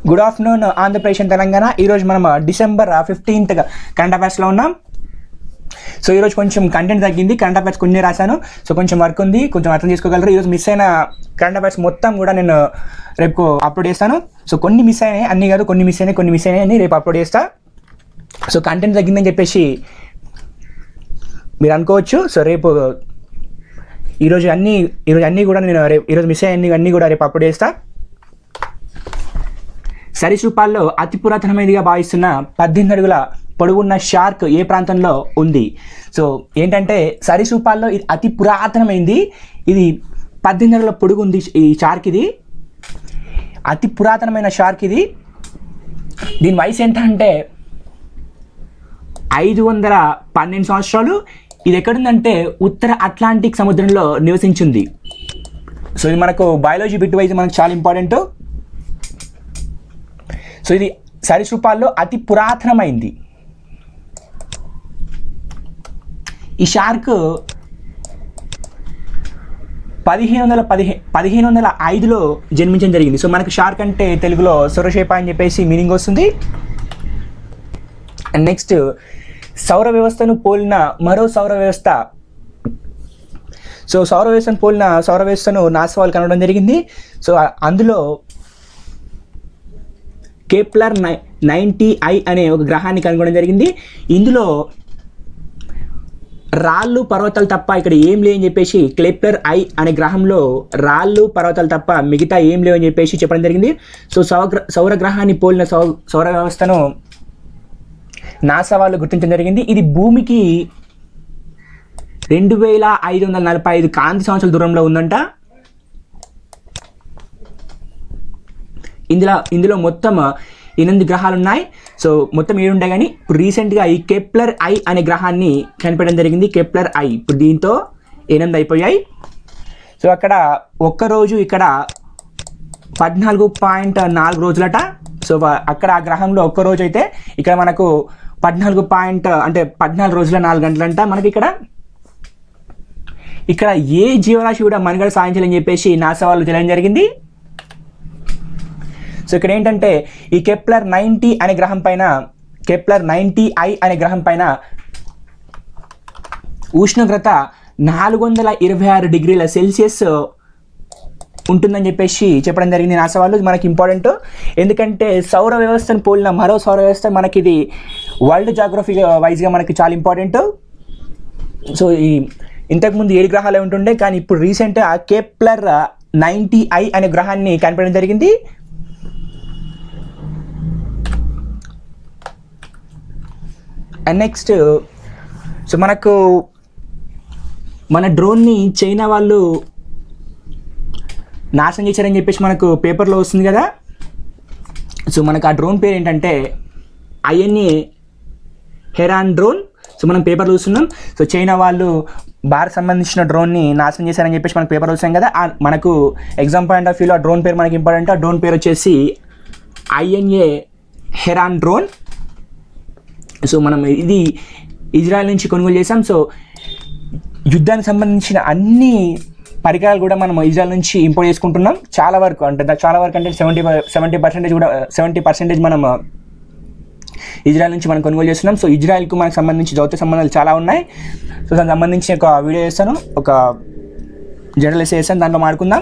good afternoon Andhra Pradesh and Telangana ఈరోజు మనం December fifteenth current అఫైర్స్లో ఉన్నాం సో ఈరోజు కొంచెం కంటెంట్ తగ్గింది కరెంట్ అఫైర్స్ కొన్ని రాశాను సో కొంచెం వర్క్ ఉంది కొంచెం అర్థం చేసుకోగలరు ఈరోజు మిస్ అయిన కరెంట్ అఫైర్స్ మొత్తం కూడా నేను రేపు అప్లోడ్ చేస్తాను సో కొన్ని మిస్ అయినాయి అన్ని కాదు కొన్ని మిస్ అయినాయి కొన్ని మిస్ అయినాయి అని రేపు అప్లోడ్ చేస్తా సో కంటెంట్ తగ్గిందని చెప్పేసి మీరు అనుకోవచ్చు సో రేపు ఈరోజు అన్ని ఈరోజు అన్నీ కూడా నేను రేపు ఈరోజు మిస్ అయ్యి అన్ని కూడా రేపు అప్లోడ్ చేస్తా సరీసృపాల్లో అతి పురాతనమైనదిగా భావిస్తున్న పద్దెనిమిది అడుగుల పొడవున్న షార్క్ ఏ ప్రాంతంలో ఉంది సో ఏంటంటే సరీసృపాల్లో ఇది అతి పురాతనమైంది ఇది పద్దెనిమిది అడుగుల పొడుగు ఉంది ఈ షార్క్ ఇది అతి పురాతనమైన షార్క్ ఇది దీని వయసు ఎంత అంటే ఐదు వందల పన్నెండు సంవత్సరాలు ఇది ఎక్కడుందంటే ఉత్తర అట్లాంటిక్ సముద్రంలో నివసించింది సో ఇది మనకు బయాలజీ బిట్ వైజ్ మనకు చాలా ఇంపార్టెంట్ సో ఇది సరీసృపాల్లో అతి పురాతనమైంది ఈ షార్క్ పదిహేను వందల పదిహే పదిహేను వందల ఐదులో జన్మించడం జరిగింది సో మనకు షార్క్ అంటే తెలుగులో సొరషేప అని చెప్పేసి మీనింగ్ వస్తుంది అండ్ నెక్స్ట్ సౌర వ్యవస్థను పోలిన మరో సౌర వ్యవస్థ సో సౌర వ్యవస్థను పోలిన సౌర వ్యవస్థను నాసవాల్ కనడం జరిగింది సో ఆ- అందులో కేప్లర్ నై నైంటీ ఐ అనే ఒక గ్రహాన్ని కనుగొనడం జరిగింది ఇందులో రాళ్ళు పర్వతాలు తప్ప ఇక్కడ ఏం లేవని చెప్పేసి క్లేప్లర్ ఐ అనే గ్రహంలో రాళ్ళు పర్వతాలు తప్ప మిగతా ఏం లేవని చెప్పేసి చెప్పడం జరిగింది సో సౌర సౌర గ్రహాన్ని పోలిన సౌ సౌర వ్యవస్థను నాసా వాళ్ళు గుర్తించడం జరిగింది ఇది భూమికి రెండు వేల ఐదు వందల నలభై ఐదు కాంతి సంవత్సరాల దూరంలో ఉందంట ఇందులో ఇందులో మొత్తం ఎనిమిది గ్రహాలు ఉన్నాయి సో మొత్తం ఏడు ఉంటాయి కానీ ఇప్పుడు రీసెంట్గా ఈ కెప్లర్ ఐ అనే గ్రహాన్ని కనిపెట్టడం జరిగింది కెప్లర్ ఐ ఇప్పుడు దీంతో ఎనిమిది అయిపోయాయి సో అక్కడ ఒక్కరోజు ఇక్కడ పద్నాలుగు పాయింట్ నాలుగు రోజులట సో వ- అక్కడ ఆ గ్రహంలో ఒక్క రోజు అయితే ఇక్కడ మనకు పద్నాలుగు పాయింట్ అంటే పద్నాలుగు రోజుల నాలుగు గంటలంట మనకి ఇక్కడ ఇక్కడ ఏ జీవరాశి కూడా మనుగడ సాధించాలని చెప్పేసి నాసా వాళ్ళు తెలియడం జరిగింది సో ఇక్కడ ఏంటంటే ఈ కెప్లర్ నైంటీ అనే గ్రహం పైన కెప్లర్ నైంటీ ఐ అనే గ్రహం పైన ఉష్ణోగ్రత నాలుగు వందల ఇరవై ఆరు డిగ్రీల సెల్సియస్ ఉంటుందని చెప్పేసి చెప్పడం జరిగింది నాసా వాళ్ళు ఇది మనకి ఇంపార్టెంట్ ఎందుకంటే సౌర వ్యవస్థను పోలిన మరో సౌర వ్యవస్థ మనకి ఇది వరల్డ్ జాగ్రఫీ వైజ్గా మనకి చాలా ఇంపార్టెంట్ సో ఈ ఇంతకుముందు ఏడు గ్రహాలే ఉంటుండే కానీ ఇప్పుడు రీసెంట్ ఆ కేప్లర్ నైంటీ ఐ అనే గ్రహాన్ని కనిపెట్టడం జరిగింది అండ్ నెక్స్ట్ సో మనకు మన డ్రోన్ని చైనా వాళ్ళు నాశనం చేశారని చెప్పేసి మనకు పేపర్లో వస్తుంది కదా సో మనకు ఆ డ్రోన్ పేరు ఏంటంటే ఐఎన్ఏ హెరాన్ డ్రోన్ సో మనం పేపర్ చూస్తున్నాం సో చైనా వాళ్ళు భారత్ సంబంధించిన డ్రోన్ని నాశనం చేశారని చెప్పేసి మనకు పేపర్ చూసాం కదా ఆ మనకు ఎగ్జామ్ పాయింట్ ఆఫ్ వ్యూలో ఆ డ్రోన్ పేరు మనకి ఇంపార్టెంట్ ఆ డ్రోన్ పేరు వచ్చేసి ఐఎన్ఏ హెరాన్ డ్రోన్ సో మనం ఇది ఇజ్రాయెల్ నుంచి కొనుగోలు చేసాం సో యుద్ధానికి సంబంధించిన అన్ని పరికరాలు కూడా మనం ఇజ్రాయెల్ నుంచి ఇంపోర్ట్ చేసుకుంటున్నాం చాలా వరకు అంటే దా- చాలా వరకు అంటే సెవెంటీ సెవెంటీ పర్సెంటేజ్ కూడా సెవెంటీ పర్సెంటేజ్ మనం ఇజ్రాయెల్ నుంచి మనం కొనుగోలు చేస్తున్నాం సో ఇజ్రాయెల్కు మనకు సంబంధించి దౌత్య సంబంధాలు చాలా ఉన్నాయి సో దానికి సంబంధించి ఒక వీడియో చేస్తాను ఒక జర్నలిస్ట్ చేస్తాను దాంట్లో మాడుకుందాం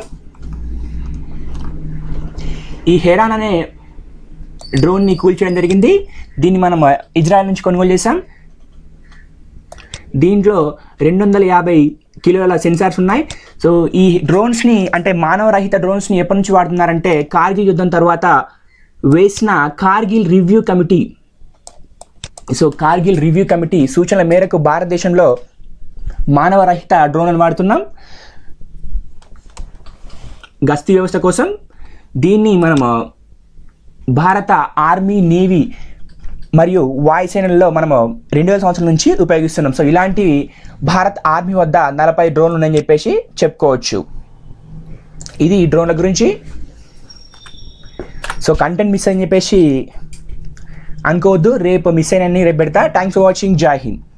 ఈ హెరాన్ అనే డ్రోన్ని కూల్చేయడం జరిగింది దీన్ని మనం ఇజ్రాయెల్ నుంచి కొనుగోలు చేసాం దీంట్లో రెండు వందల యాభై కిలోల సెన్సార్స్ ఉన్నాయి సో ఈ డ్రోన్స్ని అంటే మానవరహిత డ్రోన్స్ని ఎప్పటి నుంచి వాడుతున్నారంటే కార్గిల్ యుద్ధం తర్వాత వేసిన Kargil review committee so Kargil review committee సూచనల మేరకు భారతదేశంలో మానవరహిత డ్రోన్లను వాడుతున్నాం గస్తీ వ్యవస్థ కోసం దీన్ని మనం భారత ఆర్మీ నేవీ మరియు వాయుసేనల్లో మనము రెండు వేల సంవత్సరం నుంచి ఉపయోగిస్తున్నాం సో ఇలాంటివి భారత్ ఆర్మీ వద్ద నలభై డ్రోన్లు ఉన్నాయని చెప్పేసి చెప్పుకోవచ్చు ఇది ఈ డ్రోన్ల గురించి సో కంటెంట్ మిస్ అని చెప్పేసి అనుకోవద్దు రేపు మిస్ అయినన్ని రేపు పెడతా థ్యాంక్స్ ఫర్ వాచింగ్ జై హింద్